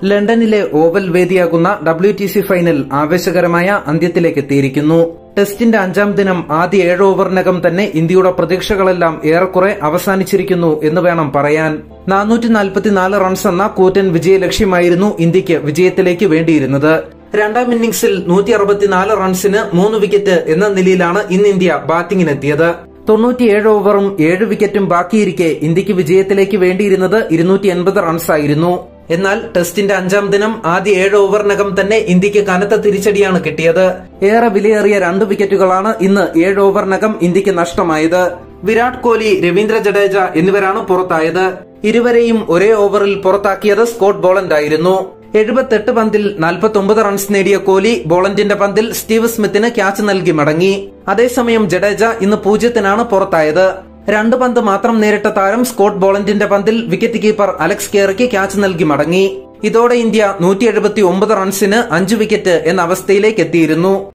ലണ്ടനിലെ ഓവൽ വേദിയാകുന്ന W T C final ആവേശകരമായ അന്ത്യത്തിലേക്ക് എത്തിയിരിക്കുന്നു ടെസ്റ്റിന്റെ അഞ്ചാം ദിനം ആദ്യ ഏഴ് ഓവറിനകം തന്നെ ഇന്ത്യയുടെ പ്രതീക്ഷകളെല്ലാം ഏറെക്കുറെ അവസാനിച്ചിരിക്കുന്നു എന്ന് വേണം പറയാൻ നാനൂറ്റി നാൽപ്പത്തിനാല് റൺസ് എന്ന കൂറ്റൻ വിജയലക്ഷ്യമായിരുന്നു ഇന്ത്യക്ക് വിജയത്തിലേക്ക് വേണ്ടിയിരുന്നത് രണ്ടാം ഇന്നിംഗ്സിൽ നൂറ്റി അറുപത്തിനാല് റൺസിന് മൂന്ന് വിക്കറ്റ് എന്ന നിലയിലാണ് ഇന്ന് ഇന്ത്യ ബാറ്റിംഗിനെത്തിയത് തൊണ്ണൂറ്റിയേഴ് ഓവറും ഏഴ് വിക്കറ്റും ബാക്കിയിരിക്കെ ഇന്ത്യക്ക് വിജയത്തിലേക്ക് വേണ്ടിയിരുന്നത് ഇരുന്നൂറ്റി എൺപത് റൺസായിരുന്നു എന്നാൽ ടെസ്റ്റിന്റെ അഞ്ചാം ദിനം ആദ്യ ഏഴ് ഓവറിനകം തന്നെ ഇന്ത്യക്ക് കനത്ത തിരിച്ചടിയാണ് കിട്ടിയത് ഏറെ വിലയേറിയ രണ്ട് വിക്കറ്റുകളാണ് ഇന്ന് ഏഴ് ഓവറിനകം ഇന്ത്യക്ക് നഷ്ടമായത് വിരാട് കോഹ്ലി രവീന്ദ്ര ജഡേജ എന്നിവരാണ് പുറത്തായത് ഇരുവരെയും ഒരേ ഓവറിൽ പുറത്താക്കിയത് സ്കോട്ട് ബോളന്റ് ആയിരുന്നു എഴുപത്തെട്ട് പന്തിൽ നാൽപ്പത്തൊമ്പത് റൺസ് നേടിയ കോഹ്ലി ബോളന്റിന്റെ പന്തിൽ സ്റ്റീവ് സ്മിത്തിന് ക്യാച്ച് നൽകി മടങ്ങി അതേസമയം ജഡേജ ഇന്ന് പൂജ്യത്തിനാണ് പുറത്തായത് രണ്ട് പന്ത് മാത്രം നേരിട്ട താരം സ്കോട്ട് ബോളന്റിന്റെ പന്തിൽ വിക്കറ്റ് കീപ്പർ അലക്സ് കെയറിക്ക് ക്യാച്ച് നൽകി മടങ്ങി ഇതോടെ ഇന്ത്യ നൂറ്റി എഴുപത്തി ഒമ്പത് റൺസിന് അഞ്ച് വിക്കറ്റ് എന്ന അവസ്ഥയിലേക്ക് എത്തിയിരുന്നു